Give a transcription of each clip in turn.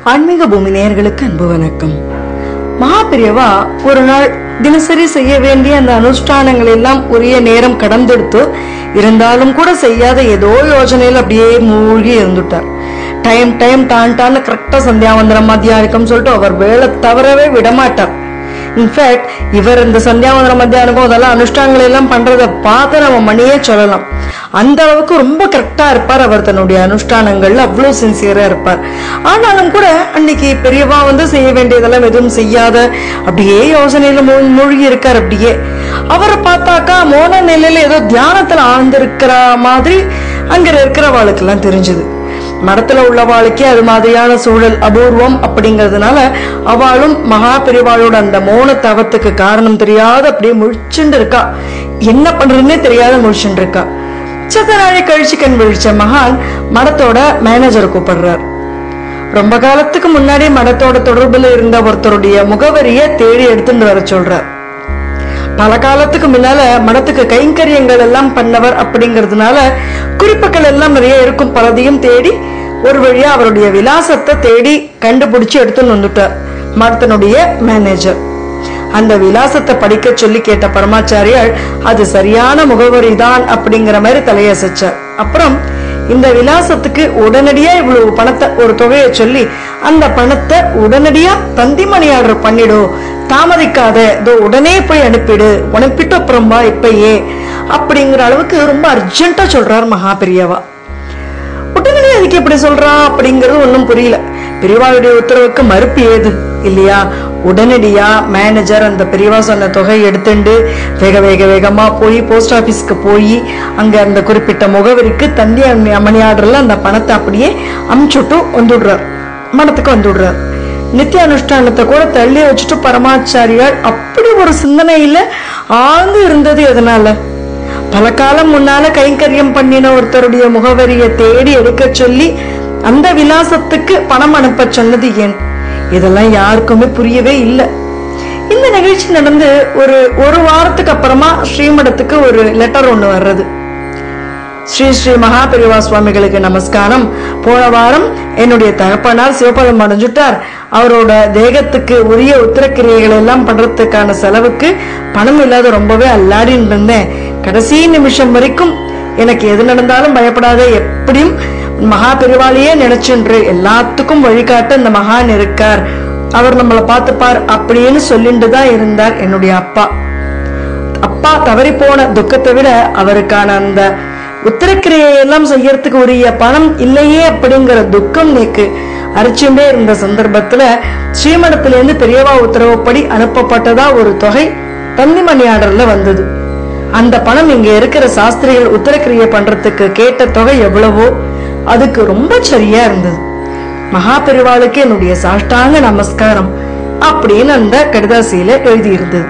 ஆன்மீக பூமி நேயர்களுக்கு அன்பு வணக்கம் மகாபிரியவா ஒரு நாள் தினசரி செய்ய வேண்டிய அந்த அனுஷ்டானங்கள் எல்லாம் உரிய நேரம் கடந்தெடுத்து இருந்தாலும் கூட செய்யாத ஏதோ யோசனையில் அப்படியே மூழ்கி இருந்துட்டார் டைம் டைம் டான் டான்னு கரெக்டா சந்தியாவந்தனம் மத்தியானிக்கம் சொல்லிட்டு அவர் வேலை தவறவே விடமாட்டார் இன்ஃபேக்ட் இவர் இந்த சந்தியாவந்தன மத்தியானம் அதெல்லாம் அனுஷ்டானங்கள் எல்லாம் பண்றதை பார்த்து நம்ம மணியே சொல்லலாம் அந்த அளவுக்கு ரொம்ப கரெக்டா இருப்பார் அவர் தன்னுடைய அனுஷ்டானங்கள்ல அவ்வளவு சின்சியரா இருப்பார் ஆனாலும் கூட அன்னைக்கு பெரியவா வந்து செய்ய வேண்டியதெல்லாம் எதுவும் செய்யாத அப்படியே யோசனையில மூ- மூழ்கி இருக்கார் அப்படியே அவரை பார்த்தாக்கா மோன நிலையில ஏதோ தியானத்துல ஆழ்ந்திருக்கிற மாதிரி அங்க இருக்கிறவாளுக்கெல்லாம் தெரிஞ்சது மடத்துல உள்ளவாளுக்கே அது மாதிரியான சூழல் அபூர்வம் அப்படிங்கிறதுனால அவளும் மகா பெரிவாளோட அந்த மௌன தவத்துக்கு காரணம் தெரியாத அப்படியே முழிச்சுண்டு இருக்கா என்ன பண்றதுன்னே தெரியாத முழிச்சுண்டு இருக்கா சத்த நாளை கழிச்சு கண் விழிச்ச மகான் மடத்தோட மேனேஜர் கூப்பிடுறார் ரொம்ப காலத்துக்கு முன்னாடி மடத்தோட தொடர்புல இருந்த ஒருத்தருடைய முகவரியை தேடி எடுத்துட்டு வர சொல்றார் பல காலத்துக்கு முன்னால மடத்துக்கு கைங்கரியங்கள் எல்லாம் பண்ணவர் அப்படிங்கிறதுனால குறிப்புகள் எல்லாம் நிறைய இருக்கும் பலதையும் தேடி ஒரு வழியா அவருடைய விலாசத்தை தேடி கண்டுபிடிச்சு எடுத்துன்னு வந்துட்டார் மடத்தினுடைய மேனேஜர் அந்த விலாசத்தை படிக்க சொல்லி கேட்ட பரமாச்சாரியால் அது சரியான முகவரி தான் அப்படிங்கிற மாதிரி தலையசைச்சார் அப்புறம் இந்த விலாசத்துக்கு உடனடியா இவ்வளவு பணத்தை ஒரு தொகையை சொல்லி அந்த பணத்தை உடனடியா தந்திமணி ஆர்டர் பண்ணிடு தாமதிக்காத இதோ உடனே போய் அனுப்பிடு அனுப்பிட்டு அப்புறம்பா இப்பயே அப்படிங்கிற அளவுக்கு ரொம்ப அர்ஜென்ட்டா சொல்றார் மகாபிரியவா உடனடி அதுக்கு எப்படி சொல்றா அப்படிங்கிறது ஒண்ணும் புரியல பெரியவாளுடைய உத்தரவுக்கு மறுப்பு ஏது இல்லையா உடனடியா மேனேஜர் அந்த பெரியவா சொன்ன தொகை எடுத்துண்டு வேக வேக வேகமா போய் போஸ்ட் ஆபீஸ்க்கு போய் அங்க அந்த குறிப்பிட்ட முகவரிக்கு தந்தி மணி ஆர்டர்ல அந்த பணத்தை அப்படியே அமுச்சுட்டு வந்துடுறார் மனத்துக்கு வந்துடுறார் நித்திய அனுஷ்டானத்தை கூட தள்ளி வச்சுட்டு பரமாச்சாரியால் அப்படி ஒரு சிந்தனையில ஆழ்ந்து இருந்தது எதனால பல காலம் முன்னால கைங்கரியம் பண்ணின ஒருத்தருடைய முகவரியை தேடி எடுக்க சொல்லி அந்த விலாசத்துக்கு பணம் அனுப்ப சொன்னது ஏன் இதெல்லாம் யாருக்குமே புரியவே இல்லை இந்த நிகழ்ச்சி நடந்து ஒரு ஒரு வாரத்துக்கு அப்புறமா ஸ்ரீமடத்துக்கு ஒரு லெட்டர் ஒண்ணு வர்றது ஸ்ரீ ஸ்ரீ மகாபெரிவா சுவாமிகளுக்கு நமஸ்காரம் போன வாரம் என்னுடைய தகப்பனார் சிவபதம் அடைஞ்சுட்டார் அவரோட தேகத்துக்கு உரிய உத்தரக்கிரியைகள் எல்லாம் பண்றதுக்கான செலவுக்கு பணம் இல்லாத ரொம்பவே அல்லாடின்னு இருந்தேன் கடைசி நிமிஷம் வரைக்கும் எனக்கு எது நடந்தாலும் பயப்படாத எப்படியும் மகா பெருவாளையே நினைச்சுன்று எல்லாத்துக்கும் வழிகாட்ட இந்த மகான் இருக்கார் அவர் நம்மளை பார்த்துப்பார் அப்படின்னு சொல்லிட்டு தான் இருந்தார் என்னுடைய அப்பா அப்பா தவறி போன துக்கத்தை விட அவருக்கான அந்த உத்தரக்கிரியை எல்லாம் செய்யறதுக்கு உரிய பணம் இல்லையே அப்படிங்கிற துக்கம் நேக்கு அரிச்சுட்டே இருந்த சந்தர்ப்பத்துல ஸ்ரீமடத்திலிருந்து பெரியவா உத்தரவுப்படி அனுப்பப்பட்டதா ஒரு தொகை தந்திமணி ஆர்டர்ல வந்தது அந்த பணம் இங்க இருக்கிற சாஸ்திரிகள் உத்தரக்கிரியை பண்றதுக்கு கேட்ட தொகை எவ்வளவோ அதுக்கு ரொம்ப சரியா இருந்தது மகா பெருவாளுக்கு என்னுடைய சாஷ்டாங்க நமஸ்காரம் அப்படின்னு அந்த கடிதாசியில எழுதியிருந்தது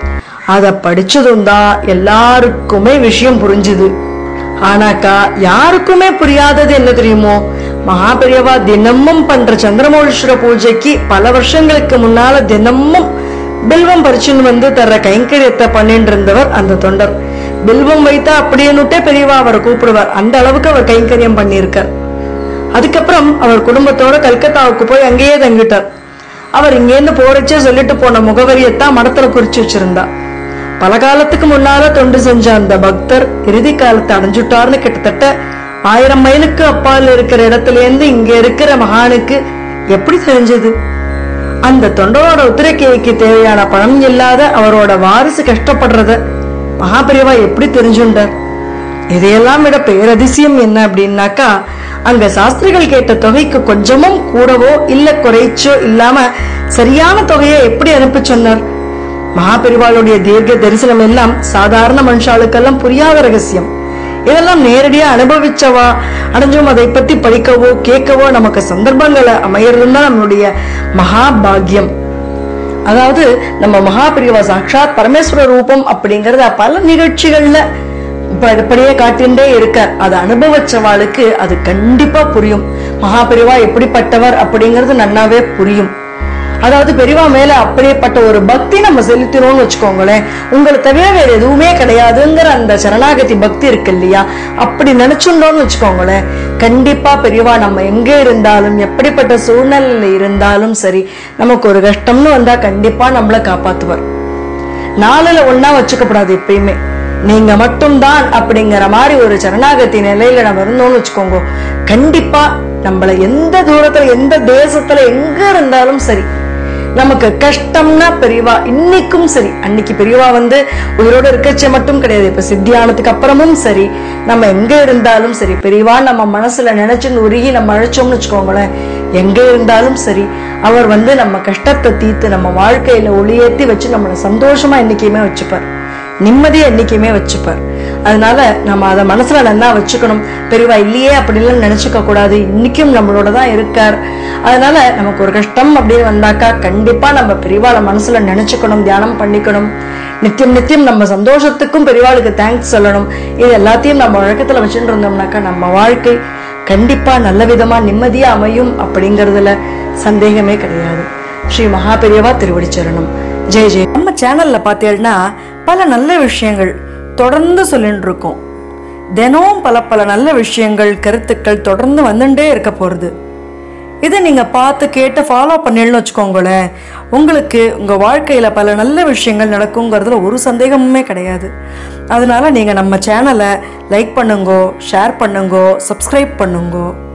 அத படிச்சதும் தான் எல்லாருக்குமே விஷயம் புரிஞ்சுது ஆனாக்கா யாருக்குமே புரியாதது என்ன தெரியுமோ மகாபெரியவா தினமும் பண்ற சந்திரமௌலீஸ்வர பூஜைக்கு பல வருஷங்களுக்கு முன்னால தினமும் பில்வம் பறிச்சுன்னு வந்து தர்ற கைங்கரியத்தை பண்ணிட்டு இருந்தவர் அந்த தொண்டர் பில்வம் வைத்தா அப்படின்னுட்டே பெரியவா அவரை கூப்பிடுவார் அந்த அளவுக்கு அவர் கைங்கரியம் பண்ணியிருக்கார் அதுக்கப்புறம் அவர் குடும்பத்தோட கல்கத்தாவுக்கு போய் அங்கேயே தங்கிட்டார் அவர் இங்கேருந்து போறச்சே சொல்லிட்டு போன முகவரியத்தான் மடத்துல குறிச்சு வச்சிருந்தா பல காலத்துக்கு முன்னால தொண்டு செஞ்ச அந்த பக்தர் இறுதி காலத்தை அடைஞ்சுட்டார்னு கிட்டத்தட்ட ஆயிரம் மைலுக்கு அப்பால் இருக்கிற இடத்துல இருந்து இங்க இருக்கிற மகானுக்கு எப்படி தெரிஞ்சது அந்த தொண்டரோட உத்திரக்கைக்கு தேவையான பணம் இல்லாத அவரோட வாரிசு கஷ்டப்படுறத மகாபெரியவா எப்படி தெரிஞ்சுண்டார் இதையெல்லாம் விட பேரதிசயம் என்ன அப்படின்னாக்கா அங்க சாஸ்திரிகள் கேட்ட தொகைக்கு கொஞ்சமும் கூடவோ இல்ல குறைச்சோ இல்லாம சரியான தொகையை எப்படி அனுப்ப சொன்னார் மகாபெரிவாளுடைய தீர்க்க தரிசனம் எல்லாம் சாதாரண மனுஷாளுக்கெல்லாம் புரியாத ரகசியம் இதெல்லாம் நேரடியா அனுபவிச்சவா அடைஞ்சும் அதை பத்தி படிக்கவோ கேட்கவோ நமக்கு சந்தர்ப்பங்களை அமையறதும் தான் நம்மளுடைய மகா பாக்கியம் அதாவது நம்ம மகாபிரிவா சாட்சாத் பரமேஸ்வர ரூபம் அப்படிங்கறத பல நிகழ்ச்சிகள்ல இப்ப இப்படியே காட்டிண்டே இருக்க அதை அனுபவிச்சவாளுக்கு அது கண்டிப்பா புரியும் மகாபிரிவா எப்படிப்பட்டவர் அப்படிங்கிறது நன்னாவே புரியும் அதாவது பெரியவா மேல அப்படியேப்பட்ட ஒரு பக்தி நம்ம செலுத்தினோம்னு வச்சுக்கோங்களேன் உங்களை தவிர வேற எதுவுமே கிடையாதுங்கிற அந்த சரணாகதி பக்தி இருக்கு இல்லையா அப்படி நினைச்சுட்டோம்னு வச்சுக்கோங்களேன் கண்டிப்பா பெரியவா நம்ம எங்க இருந்தாலும் எப்படிப்பட்ட சூழ்நிலையில இருந்தாலும் சரி நமக்கு ஒரு கஷ்டம்னு வந்தா கண்டிப்பா நம்மள காப்பாத்துவார் நாலுல ஒண்ணா வச்சுக்கப்படாது எப்பயுமே நீங்க மட்டும்தான் அப்படிங்கிற மாதிரி ஒரு சரணாகதி நிலையில நம்ம இருந்தோம்னு வச்சுக்கோங்க கண்டிப்பா நம்மள எந்த தூரத்துல எந்த தேசத்துல எங்க இருந்தாலும் சரி நமக்கு கஷ்டம்னா பெரியவா இன்னைக்கும் சரி அன்னைக்கு பெரியவா வந்து உயிரோட இருக்கச்ச மட்டும் கிடையாது இப்ப சித்தியானத்துக்கு அப்புறமும் சரி நம்ம எங்க இருந்தாலும் சரி பெரியவா நம்ம மனசுல நினைச்சுன்னு உருகி நம்ம அழைச்சோம்னு வச்சுக்கோங்களேன் எங்க இருந்தாலும் சரி அவர் வந்து நம்ம கஷ்டத்தை தீர்த்து நம்ம வாழ்க்கையில ஒளியேத்தி வச்சு நம்மளை சந்தோஷமா என்னைக்குமே வச்சுப்பார் நிம்மதியை என்னைக்குமே வச்சுப்பார் அதனால நம்ம அதை மனசுல நல்லா வச்சுக்கணும் பெரியவா இல்லையே அப்படிலாம் நினைச்சுக்க கூடாது இன்னைக்கும் நம்மளோட தான் இருக்கார் அதனால நமக்கு ஒரு கஷ்டம் அப்படின்னு வந்தாக்கா கண்டிப்பா நம்ம பெரியவாளை மனசுல நினைச்சுக்கணும் தியானம் பண்ணிக்கணும் நித்தியம் நித்தியம் நம்ம சந்தோஷத்துக்கும் பெரியவாளுக்கு தேங்க்ஸ் சொல்லணும் இது எல்லாத்தையும் நம்ம வழக்கத்துல வச்சுட்டு இருந்தோம்னாக்கா நம்ம வாழ்க்கை கண்டிப்பா நல்ல விதமா நிம்மதியா அமையும் அப்படிங்கறதுல சந்தேகமே கிடையாது ஸ்ரீ மகா பெரியவா திருவடிச்சரணம் ஜெய் ஜெய் நம்ம சேனல்ல பார்த்தீங்கன்னா பல நல்ல விஷயங்கள் தொடர்ந்து சொல்லிட்டு இருக்கோம் தினமும் பல பல நல்ல விஷயங்கள் கருத்துக்கள் தொடர்ந்து வந்துட்டே இருக்க போகிறது இதை நீங்கள் பார்த்து கேட்டு ஃபாலோ பண்ணீங்கன்னு வச்சுக்கோங்களேன் உங்களுக்கு உங்கள் வாழ்க்கையில் பல நல்ல விஷயங்கள் நடக்குங்கிறதுல ஒரு சந்தேகமுமே கிடையாது அதனால நீங்கள் நம்ம சேனலை லைக் பண்ணுங்கோ ஷேர் பண்ணுங்கோ சப்ஸ்கிரைப் பண்ணுங்கோ